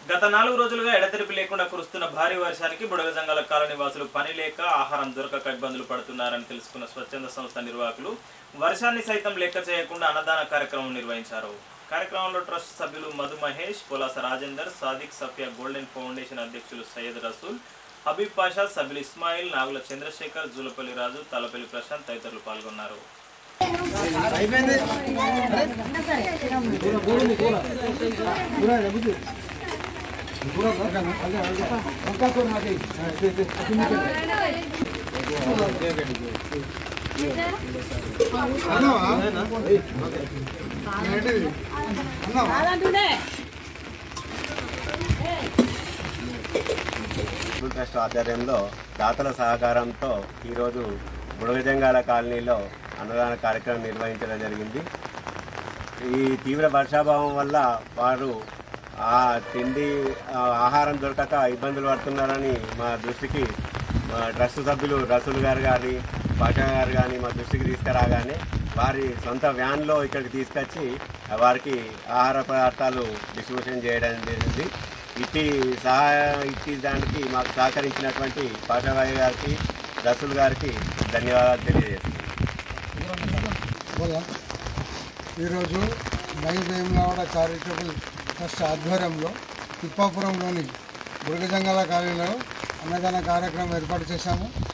గత నాలుగు రోజులుగా ఎడతెరిపి లేకుండా కురుస్తున్న భారీ వర్షానికి బుడగజంగాల కాలనీ వాసులు పని లేక ఆహారం దొరకక ఇబ్బందులు పడుతున్నారని తెలుసుకున్న స్వచ్ఛంద సంస్థ నిర్వాహకులు వర్షాన్ని సైతం లెక్క చేయకుండా అన్నదాన కార్యక్రమం నిర్వహించారు కార్యక్రమంలో ట్రస్ట్ సభ్యులు మధు మహేష్ పులాస రాజేందర్ సాదిక్ సఫియా గోల్డెన్ ఫౌండేషన్ అధ్యక్షులు సయ్యద్ రసూల్ హబీబ్ పాషా సభ్యులు ఇస్మాయిల్ నాగుల చంద్రశేఖర్ జూలపల్లి రాజు తలపల్లి ప్రశాంత్ తదితరులు పాల్గొన్నారు స్కూల్ ట్రస్ట్ ఆధ్వర్యంలో దాతల సహకారంతో ఈరోజు బుడగజంగాల కాలనీలో అన్నదాన కార్యక్రమం నిర్వహించడం జరిగింది ఈ తీవ్ర వర్షాభావం వల్ల వారు ఆ తిండి ఆ ఆహారం దొరకక ఇబ్బందులు పడుతున్నారని మా దృష్టికి మా ట్రస్ట్ సభ్యులు రసూల్ గారు కానీ పాషా గారు కానీ మా దృష్టికి తీసుకురాగానే వారి సొంత వ్యాన్లో ఇక్కడికి తీసుకొచ్చి వారికి ఆహార పదార్థాలు డిస్ట్రిబ్యూషన్ చేయడం జరిగింది ఇట్టి సహాయ ఇట్టి దానికి మాకు సహకరించినటువంటి పాషాబాయి గారికి రసూల్ గారికి ధన్యవాదాలు తెలియజేస్తున్నాను ఈరోజు నై వేములవాడ చారిటబుల్ ట్రస్ట్ ఆధ్వర్యంలో తిప్పాపురంలోని బురగజంగాల కాలనీలో అన్నదాన కార్యక్రమం ఏర్పాటు చేశాము